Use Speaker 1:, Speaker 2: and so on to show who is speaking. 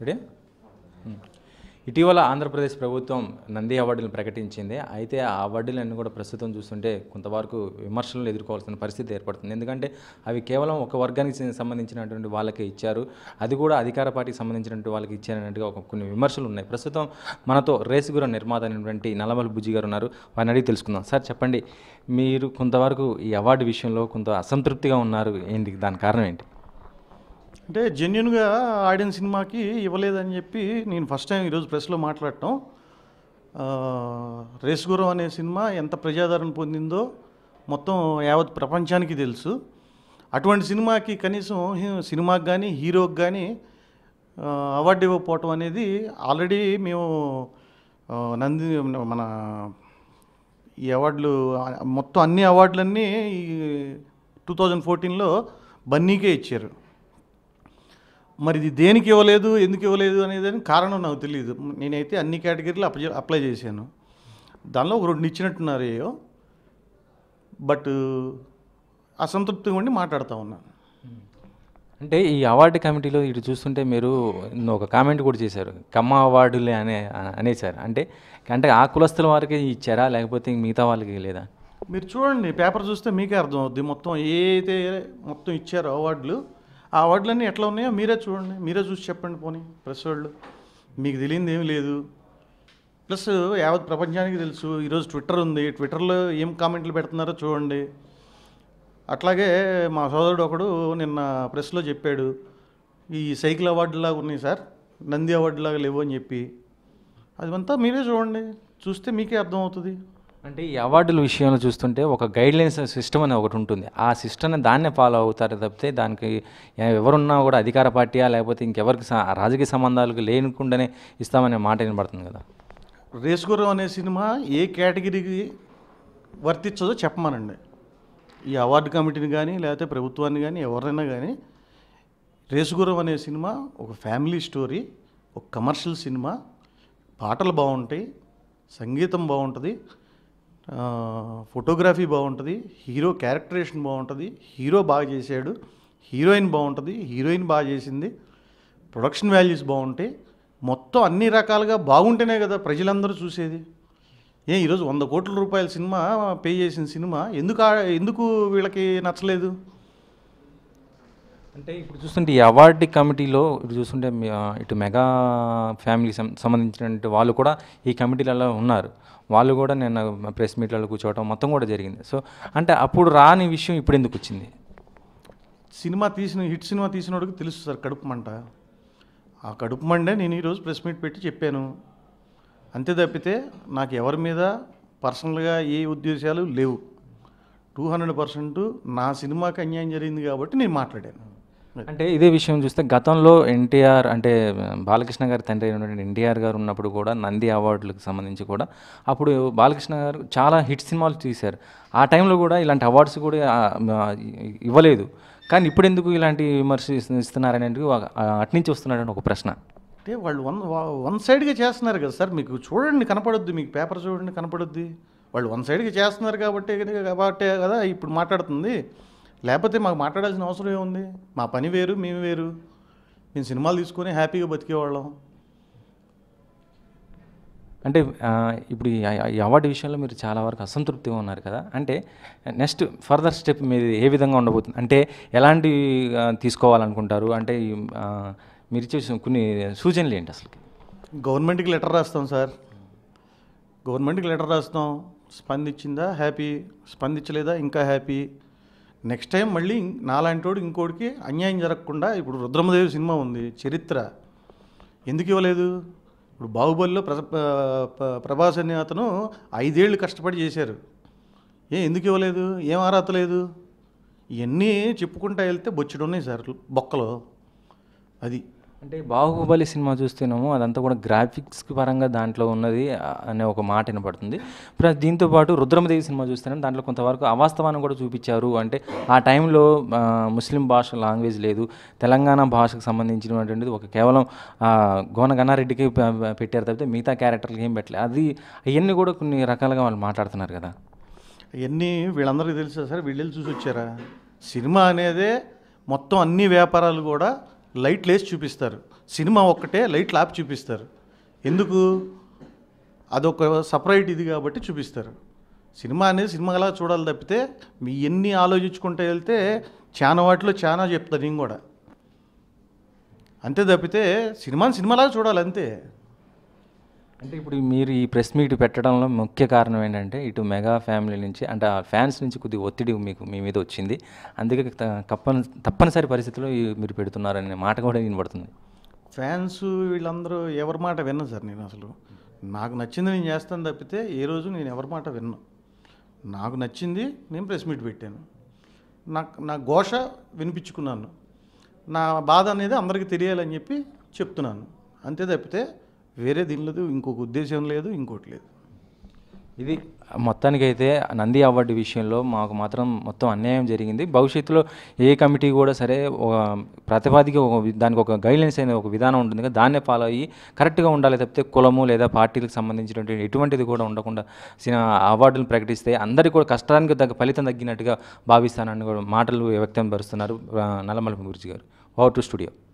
Speaker 1: Ready ఉమ్. ఇటీవల ఆంధ్రప్రదేశ్ ప్రభుత్వం నంది అవార్డులను ప్రకటించింది అయితే ఆ అవార్డులన్నీ కూడా ప్రస్తుతం చూస్తుంటే కొంతవరకు విమర్శలను ఎదుర్కోవాల్సిన పరిస్థితి ఏర్పడుతుంది ఎందుకంటే అవి కేవలం ఒక వర్గానికి సం- సంబంధించినటువంటి వాళ్ళకే ఇచ్చారు అది కూడా అధికార పార్టీకి సంబంధించినటువంటి వాళ్ళకి ఇచ్చారన్నట్టుగా ఒక కొన్ని విమర్శలు ఉన్నాయి ప్రస్తుతం మనతో రేసుగుర నిర్మాత అయినటువంటి నల్లమల బుజ్జి గారు ఉన్నారు వారిని అడిగి తెలుసుకుందాం సార్ చెప్పండి మీరు కొంతవరకు ఈ అవార్డు విషయంలో కొంత అసంతృప్తిగా ఉన్నారు ఏంటి దాని కారణం ఏంటి
Speaker 2: అంటే జెన్యున్గా ఆడియన్స్ సినిమాకి ఇవ్వలేదని చెప్పి నేను ఫస్ట్ టైం ఈరోజు ప్రెస్లో మాట్లాడటం ఆ, రేస్ గురం అనే సినిమా ఎంత ప్రజాదరణ పొందిందో మొత్తం యావత్ ప్రపంచానికి తెలుసు అటువంటి సినిమాకి కనీసం హీ- సినిమాకి కానీ హీరోకి కానీ ఆ, అవార్డు ఇవ్వకపోవటం అనేది ఆల్రెడీ మేము ఆ, నంది మన ఈ అవార్డులు ఆ, మొత్తం అన్ని అవార్డులన్నీ ఈ టూ థౌజండ్ ఫోర్టీన్లో బన్నీకే ఇచ్చారు మరి ఇది దేనికి ఇవ్వలేదు ఎందుకు ఇవ్వలేదు అనేది అని కారణం నాకు తెలియదు నేనైతే అన్ని కేటగిరీలు అప్లై అప్లై చేశాను దానిలో ఒక రెండు ఇచ్చినట్టున్నారు ఏయో బట్ అసంతృప్తిగా ఉండి మాట్లాడుతూ ఉన్నాను
Speaker 1: అంటే ఈ అవార్డు కమిటీలో ఇటు చూస్తుంటే మీరు ఒక కామెంట్ కూడా చేశారు కమ్మ అవార్డులే అనే అనేసారు అంటే అంటే ఆ కులస్తుల వారికి ఇచ్చారా లేకపోతే మిగతా వాళ్ళకి లేదా
Speaker 2: మీరు చూడండి పేపర్ చూస్తే మీకే అర్థం అవుద్ది మొత్తం ఏ అయితే మొత్తం ఇచ్చారో అవార్డులు ఆ అవార్డులన్నీ ఎట్లా ఉన్నాయో మీరే చూడండి మీరే చూసి చెప్పండి పోనీ ప్రెస్ వాళ్ళు మీకు తెలియంది ఏమీ లేదు ప్లస్ యావత్ ప్రపంచానికి తెలుసు ఈరోజు ట్విట్టర్ ఉంది ట్విట్టర్లో ఏం కామెంట్లు పెడుతున్నారో చూడండి అట్లాగే మా సోదరుడు ఒకడు నిన్న ప్రెస్లో చెప్పాడు ఈ సైకిల్ అవార్డులాగా ఉన్నాయి సార్ నంది అవార్డులాగా లేవు అని చెప్పి అదంతా మీరే చూడండి చూస్తే మీకే అర్థమవుతుంది
Speaker 1: అంటే ఈ అవార్డుల విషయంలో చూస్తుంటే ఒక గైడ్ లైన్స్ సిస్టమ్ అనేది ఒకటి ఉంటుంది ఆ సిస్టమ్ని దాన్నే ఫాలో అవుతారు తప్పితే దానికి ఎవరున్నా కూడా అధికార పార్టీయా లేకపోతే ఇంకెవరికి స- రాజకీయ సంబంధాలకు లేనుకుండానే ఇస్తామనే మాట వినబడుతుంది కదా
Speaker 2: రేసుగుర్రం అనే సినిమా ఏ కేటగిరీకి వర్తించదో చెప్పమనండి ఈ అవార్డు కమిటీని కానీ లేకపోతే ప్రభుత్వాన్ని కానీ ఎవరైనా కానీ రేసుగుర్రం అనే సినిమా ఒక ఫ్యామిలీ స్టోరీ ఒక కమర్షియల్ సినిమా పాటలు బాగుంటాయి సంగీతం బాగుంటుంది ఆ, ఫోటోగ్రఫీ బాగుంటుంది హీరో క్యారెక్టరేషన్ బాగుంటుంది హీరో బాగా చేశాడు హీరోయిన్ బాగుంటుంది హీరోయిన్ బాగా చేసింది ప్రొడక్షన్ వాల్యూస్ బాగుంటాయి మొత్తం అన్ని రకాలుగా బాగుంటేనే కదా ప్రజలందరూ చూసేది ఏ ఈరోజు వంద కోట్ల రూపాయల సినిమా పే చేసిన సినిమా ఎందుకు ఆ- ఎందుకు వీళ్ళకి నచ్చలేదు
Speaker 1: అంటే ఇప్పుడు చూస్తుంటే ఈ అవార్డు కమిటీలో ఇటు చూస్తుంటే మీ- ఆ, ఇటు మెగా ఫ్యామిలీ సం- సంబంధించినటువంటి వాళ్ళు కూడా ఈ కమిటీలలో ఉన్నారు వాళ్ళు కూడా నేను ప్రెస్ మీట్లలో కూర్చోవడం మొత్తం కూడా జరిగింది సో అంటే అప్పుడు రాని విషయం ఇప్పుడు ఎందుకు వచ్చింది
Speaker 2: సినిమా తీసిన హిట్ సినిమా తీసినోడికి తెలుసు సార్ కడుపు మంట ఆ కడుపు మండే నేను ఈరోజు ప్రెస్ మీట్ పెట్టి చెప్పాను అంతే తప్పితే నాకు ఎవరి మీద పర్సనల్గా ఏ ఉద్దేశాలు లేవు టూ హండ్రెడ్ పర్సెంట్ నా సినిమాకి అన్యాయం జరిగింది కాబట్టి నేను మాట్లాడాను
Speaker 1: అంటే ఇదే విషయం చూస్తే గతంలో ఎన్టీఆర్ అంటే బాలకృష్ణ గారి తండ్రి అయినటువంటి ఎన్టీఆర్ గారు ఉన్నప్పుడు కూడా నంది అవార్డులకు సంబంధించి కూడా అప్పుడు బాలకృష్ణ గారు చాలా హిట్ సినిమాలు తీశారు ఆ టైంలో కూడా ఇలాంటి అవార్డ్స్ కూడా ఆ, ఆ, ఇవ్వలేదు కానీ ఇప్పుడు ఎందుకు ఇలాంటి విమర్శ ఇస్తున్నారనేది అట్నుంచి వస్తున్నాడని ఒక ప్రశ్న
Speaker 2: అంటే వాళ్ళు వన్ వా- వన్ సైడ్గా చేస్తున్నారు కదా సార్ మీకు చూడండి కనపడొద్ది మీకు పేపర్ చూడండి కనపడొద్ది వాళ్ళు వన్ సైడ్గా చేస్తున్నారు కాబట్టి కాబట్టే కదా ఇప్పుడు మాట్లాడుతుంది లేకపోతే మాకు మాట్లాడాల్సిన అవసరం ఏముంది మా పని వేరు మేము వేరు మేము సినిమాలు తీసుకొని హ్యాపీగా బతికేవాళ్ళం
Speaker 1: అంటే ఆ, ఇప్పుడు ఈ ఈ అవార్డు విషయంలో మీరు చాలా వరకు అసంతృప్తిగా ఉన్నారు కదా అంటే నెక్స్ట్ ఫర్దర్ స్టెప్ మీది ఏ విధంగా ఉండబోతుంది అంటే ఎలాంటి ఆ, తీసుకోవాలనుకుంటారు అంటే ఈ, ఆ, మీరు ఇచ్చే కొన్ని సూచనలు ఏంటి అసలు
Speaker 2: గవర్నమెంట్కి లెటర్ రాస్తాం సార్ గవర్నమెంట్కి లెటర్ రాస్తాం స్పందించిందా హ్యాపీ స్పందించలేదా ఇంకా హ్యాపీ నెక్స్ట్ టైం మళ్ళీ ఇం- నాలాంటోడు ఇంకోటికి అన్యాయం జరగకుండా ఇప్పుడు రుద్రమదేవి సినిమా ఉంది చరిత్ర ఎందుకు ఇవ్వలేదు ఇప్పుడు బాహుబలిలో ప్ర ప- ప- ప్రభాస్ అనే అతను ఐదేళ్ళు కష్టపడి చేశారు ఏ ఎందుకు ఇవ్వలేదు ఏం అర్హత లేదు ఇవన్నీ చెప్పుకుంటా వెళ్తే బొచ్చుడు ఉన్నాయి సార్ బొక్కలో అది
Speaker 1: అంటే బాహుబలి సినిమా చూస్తున్నాము అదంతా కూడా గ్రాఫిక్స్ పరంగా దాంట్లో ఉన్నది ఆ, అనే ఒక మాట వినపడుతుంది ప్లస్ దీంతో పాటు రుద్రమదేవి సినిమా చూస్తున్నాం దాంట్లో కొంతవరకు అవాస్తవాన్ని కూడా చూపించారు అంటే ఆ టైంలో ఆ, ముస్లిం భాష లాంగ్వేజ్ లేదు తెలంగాణ భాషకు సంబంధించినటువంటిది ఒక కేవలం ఆ, గోన గన్నారెడ్డికి ప- ప- పెట్టారు తప్పితే మిగతా క్యారెక్టర్లకి ఏం పెట్టలేదు అది అవన్నీ కూడా కొన్ని రకాలుగా వాళ్ళు మాట్లాడుతున్నారు కదా
Speaker 2: ఇవన్నీ వీళ్ళందరికీ తెలుసా సార్ వీళ్ళు వెళ్ళి చూసి వచ్చారా సినిమా అనేదే మొత్తం అన్ని వ్యాపారాలు కూడా లైట్లు వేసి చూపిస్తారు సినిమా ఒక్కటే లైట్ ల్యాప్ చూపిస్తారు ఎందుకు అదొక సపరేట్ ఇది కాబట్టి చూపిస్తారు సినిమా అనేది సినిమాలా చూడాలి తప్పితే మీ ఎన్ని ఆలోచించుకుంటూ వెళ్తే చాలా వాటిలో చాలా చెప్తాను నేను కూడా అంతే తప్పితే సినిమాని సినిమాలాగా చూడాలి అంతే
Speaker 1: అంటే ఇప్పుడు మీరు ఈ ప్రెస్ మీట్ పెట్టడంలో ముఖ్య కారణం ఏంటంటే ఇటు మెగా ఫ్యామిలీ నుంచి అంటే ఆ ఫ్యాన్స్ నుంచి కొద్దిగా ఒత్తిడి మీకు మీ మీద వచ్చింది అందుకే త- తప్పని తప్పనిసరి పరిస్థితిలో ఈ మీరు పెడుతున్నారనే మాట కూడా వినబడుతుంది
Speaker 2: ఫ్యాన్స్ వీళ్ళందరూ ఎవరి మాట విన్నా సార్ నేను అసలు నాకు నచ్చింది నేను చేస్తాను తప్పితే ఏ రోజు నేను ఎవరి మాట విన్నా నాకు నచ్చింది నేను ప్రెస్ మీట్ పెట్టాను నాకు నా ఘోష వినిపించుకున్నాను నా బాధ అనేది అందరికీ తెలియాలని చెప్పి చెప్తున్నాను అంతే తప్పితే వేరే దీనిలో ఇంకొక ఉద్దేశం లేదు ఇంకోటి లేదు
Speaker 1: ఇది మొత్తానికైతే నంది అవార్డు విషయంలో మాకు మాత్రం మొత్తం అన్యాయం జరిగింది భవిష్యత్తులో ఏ కమిటీ కూడా సరే ఒక ప్రతిపాదిక ఒక వి- దానికి ఒక గైడ్లైన్స్ అనే ఒక విధానం ఉంటుంది కదా దాన్నే ఫాలో అయ్యి కరెక్ట్గా ఉండాలి తప్పితే కులము లేదా పార్టీలకు సంబంధించినటువంటి ఎటువంటిది కూడా ఉండకుండా సినిమా అవార్డులు ప్రకటిస్తే అందరికీ కూడా కష్టానికి తగ్గ ఫలితం తగ్గినట్టుగా భావిస్తానని కూడా మాటలు వ్యక్తం పరుస్తున్నారు ఆ, నల్లమల గురుజీ గారు ఓవర్ టు స్టూడియో